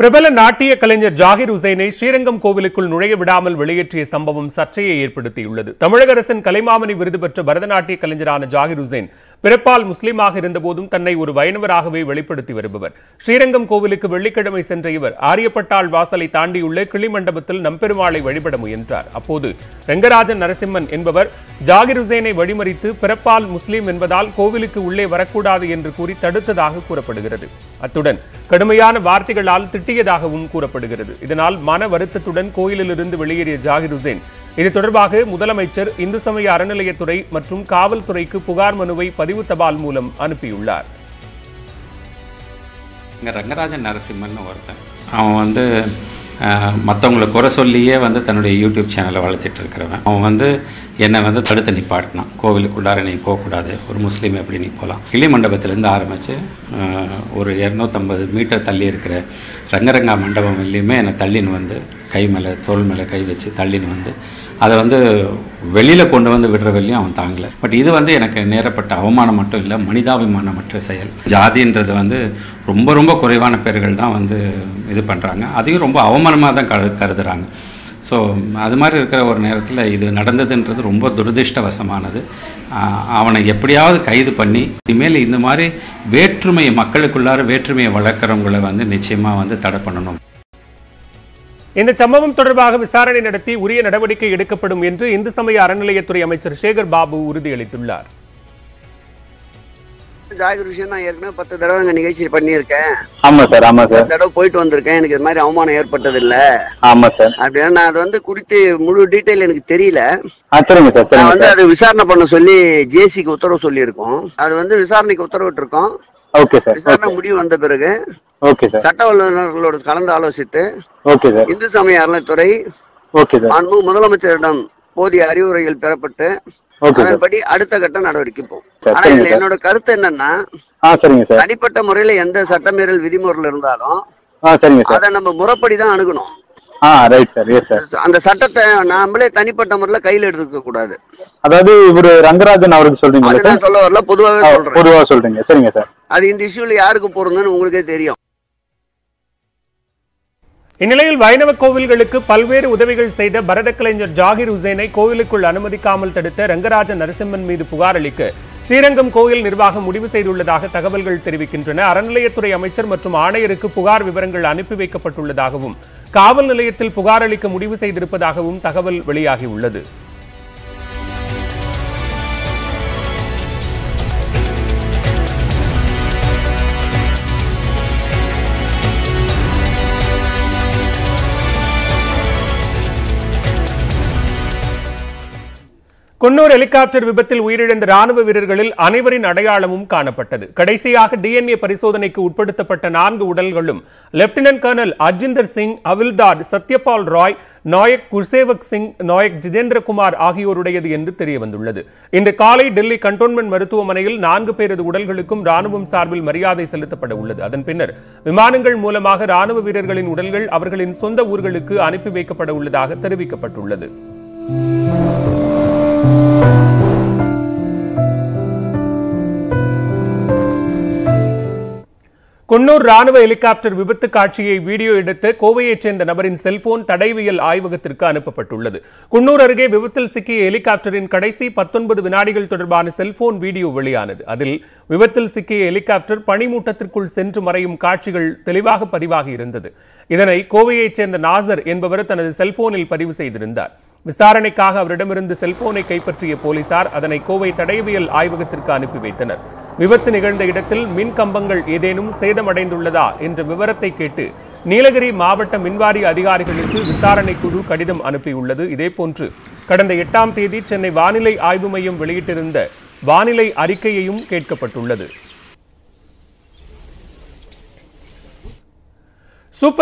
பிரபல நாட்டிய கலைஞர் ஜாகிர் உசைனை ஸ்ரீரங்கம் கோவிலுக்குள் நுழைய விடாமல் வெளியேற்றிய சம்பவம் சர்ச்சையை ஏற்படுத்தியுள்ளது தமிழக அரசின் கலைமாமணி விருது பெற்ற பரதநாட்டிய கலைஞரான ஜாகிர் உசைன் பிறப்பால் முஸ்லீமாக இருந்தபோதும் தன்னை ஒரு வைணவராகவே வெளிப்படுத்தி வருபவர் ஸ்ரீரங்கம் கோவிலுக்கு வெள்ளிக்கிழமை சென்ற இவர் ஆரியப்பட்டாள் வாசலை தாண்டியுள்ள கிளிமண்டபத்தில் நம்பெருமாளை வழிபட முயன்றார் அப்போது ரெங்கராஜன் நரசிம்மன் என்பவர் ஜாகிர் உசேனை வழிமறித்து பிறப்பால் முஸ்லீம் என்பதால் கோவிலுக்கு உள்ளே வரக்கூடாது என்று கூறி தடுத்ததாக கூறப்படுகிறது அத்துடன் கடுமையான வார்த்தைகளால் திட்டியதாகவும் கூறப்படுகிறது இதனால் மன வருத்தத்துடன் கோயிலிலிருந்து வெளியேறிய ஜாகிர் உசேன் இது தொடர்பாக முதலமைச்சர் இந்து சமய அறநிலையத்துறை மற்றும் காவல்துறைக்கு புகார் மனுவை பதிவு தபால் மூலம் அனுப்பியுள்ளார் இங்கே ரங்கராஜன் நரசிம்மன் ஒருத்தன் அவன் வந்து மற்றவங்களை குறை சொல்லியே வந்து தன்னுடைய யூடியூப் சேனலை வளர்த்திட்டு இருக்கிறவன் அவன் வந்து என்னை வந்து தடுத்து நிப்பாட்டினான் கோவிலுக்குள்ளார நீ போகக்கூடாது ஒரு முஸ்லீம் எப்படி நீ போகலாம் கிளி மண்டபத்திலேருந்து ஆரம்பித்து ஒரு இரநூத்தம்பது மீட்டர் தள்ளி இருக்கிற ரங்கரங்கா மண்டபம் வெளியுமே என்னை தள்ளின்னு வந்து கை மேலே தோல் மேலே கை வச்சு தள்ளின்னு வந்து அதை வந்து வெளியில் கொண்டு வந்து விடுற வெளியும் அவன் தாங்கலை பட் இது வந்து எனக்கு நேரப்பட்ட அவமானம் மட்டும் இல்லை மனிதாபிமானமற்ற செயல் ஜாதின்றது வந்து ரொம்ப ரொம்ப குறைவான பேர்கள் தான் வந்து இது பண்ணுறாங்க அதையும் ரொம்ப அவமானமாக தான் கரு கருதுகிறாங்க ஸோ அது மாதிரி இருக்கிற ஒரு நேரத்தில் இது நடந்ததுன்றது ரொம்ப துரதிருஷ்டவசமானது ஆஹ் அவனை எப்படியாவது கைது பண்ணி இனிமேல் இந்த மாதிரி வேற்றுமையை மக்களுக்குள்ளார வேற்றுமையை வளர்க்குறவங்களை வந்து நிச்சயமாக வந்து தடை பண்ணணும் இந்த சம்பவம் தொடர்பாக விசாரணை நடத்தி உரிய நடவடிக்கை எடுக்கப்படும் என்று இந்து சமய அறநிலையத்துறை அமைச்சர் சேகர் பாபு உறுதியளித்துள்ளார் ஜாகிர் விஷயம் நான் ஏற்கனவே பத்து தடவை அங்க நிகழ்ச்சி பண்ணியிருக்கேன் ஆமா சார் ஆமா சார் பத்து தடவை போயிட்டு வந்திருக்கேன் எனக்கு இது மாதிரி அவமானம் ஏற்பட்டது இல்ல ஆமா சார் அப்படின்னா நான் அது வந்து குறித்து முழு டீட்டெயில் எனக்கு தெரியல ஆ சரிங்க சார் நான் சரிங்க வந்து சார் அது விசாரணை பண்ண சொல்லி ஜேசிக்கு உத்தரவு சொல்லியிருக்கோம் அது வந்து விசாரணைக்கு உத்தரவிட்டிருக்கோம் ஓகே சார் விசாரணை முடிவு வந்த பிறகு ஓகே சார் சட்ட வல்லுநர்களோட கலந்து ஆலோசித்து ஓகே சார் இந்து சமய அறநிலைத்துறை ஓகே சார் மாண்பு முதலமைச்சரிடம் போதிய அறிவுரைகள் பெறப்பட்டு ஓகே சார் அதன்படி அடுத்த கட்ட நடவடிக்கை போகும் சரி, ஆனா சரிங்க இதுல சார். என்னோட கருத்து என்னன்னா ஆ சரிங்க சார் தனிப்பட்ட முறையில எந்த சட்டமீறல் விதிமுறைகள் இருந்தாலும் ஆ சரிங்க சார் அதை நம்ம முறைப்படி தான் அணுகணும் ஆ ரைட் சார் எஸ் சார் அந்த சட்டத்தை நாமளே தனிப்பட்ட முறையில கையில எடுத்துக்க கூடாது அதாவது இவரு ரங்கராஜன் அவருக்கு சொல்றீங்களா அது சார் நான் சொல்ல வரல பொதுவாகவே ஆ, சொல்றேன் பொதுவா சொல்றீங்க சரிங்க சார் அது இந்த இஷ்யூல யாருக்கு பொருந்துன்னு உங்களுக்கே தெரியும் இந்நிலையில் வைணவ கோவில்களுக்கு பல்வேறு உதவிகள் செய்த பரத கலைஞர் ஜாகிர் உசேனை கோவிலுக்குள் அனுமதிக்காமல் தடுத்த ரங்கராஜ நரசிம்மன் மீது புகார் அளிக்க ஸ்ரீரங்கம் கோயில் நிர்வாகம் முடிவு செய்துள்ளதாக தகவல்கள் தெரிவிக்கின்றன அறநிலையத்துறை அமைச்சர் மற்றும் ஆணையருக்கு புகார் விவரங்கள் அனுப்பி வைக்கப்பட்டுள்ளதாகவும் காவல் நிலையத்தில் புகார் அளிக்க முடிவு செய்திருப்பதாகவும் தகவல் வெளியாகியுள்ளது குன்னூர் ஹெலிகாப்டர் விபத்தில் உயிரிழந்த ராணுவ வீரர்களில் அனைவரின் அடையாளமும் காணப்பட்டது கடைசியாக டிஎன்ஏ பரிசோதனைக்கு உட்படுத்தப்பட்ட நான்கு உடல்களும் லெப்டினன்ட் கர்னல் அஜிந்தர் சிங் அவில்தார் சத்யபால் ராய் நாயக் குர்சேவக் சிங் நாயக் ஜிதேந்திரகுமார் ஆகியோருடையது என்று தெரியவந்துள்ளது இன்று காலை டெல்லி கண்டோன்மெண்ட் மருத்துவமனையில் நான்கு பேரது உடல்களுக்கும் ராணுவம் சார்பில் மரியாதை செலுத்தப்பட உள்ளது அதன் பின்னர் விமானங்கள் மூலமாக ராணுவ வீரர்களின் உடல்கள் அவர்களின் சொந்த ஊர்களுக்கு அனுப்பி வைக்கப்பட உள்ளதாக தெரிவிக்கப்பட்டுள்ளது குன்னூர் ராணுவ ஹெலிகாப்டர் விபத்து காட்சியை வீடியோ எடுத்த கோவையைச் சேர்ந்த நபரின் செல்போன் தடைவியல் ஆய்வகத்திற்கு அனுப்பப்பட்டுள்ளது குன்னூர் அருகே விபத்தில் சிக்கிய ஹெலிகாப்டரின் கடைசி பத்தொன்பது வினாடிகள் தொடர்பான செல்போன் வீடியோ வெளியானது அதில் விபத்தில் சிக்கிய ஹெலிகாப்டர் பனிமூட்டத்திற்குள் சென்று மறையும் காட்சிகள் தெளிவாக பதிவாகி இருந்தது இதனை கோவையைச் சேர்ந்த நாசர் என்பவர் தனது செல்போனில் பதிவு செய்திருந்தார் விசாரணைக்காக அவரிடமிருந்து செல்போனை கைப்பற்றிய போலீசார் அதனை கோவை தடயவியல் ஆய்வகத்திற்கு அனுப்பி வைத்தனர் விபத்து நிகழ்ந்த இடத்தில் மின் கம்பங்கள் ஏதேனும் சேதமடைந்துள்ளதா என்ற விவரத்தை கேட்டு நீலகிரி மாவட்ட மின்வாரிய அதிகாரிகளுக்கு விசாரணை குழு கடிதம் அனுப்பியுள்ளது இதேபோன்று கடந்த எட்டாம் தேதி சென்னை வானிலை ஆய்வு மையம் வெளியிட்டிருந்த வானிலை அறிக்கையையும் கேட்கப்பட்டுள்ளது சூப்பர்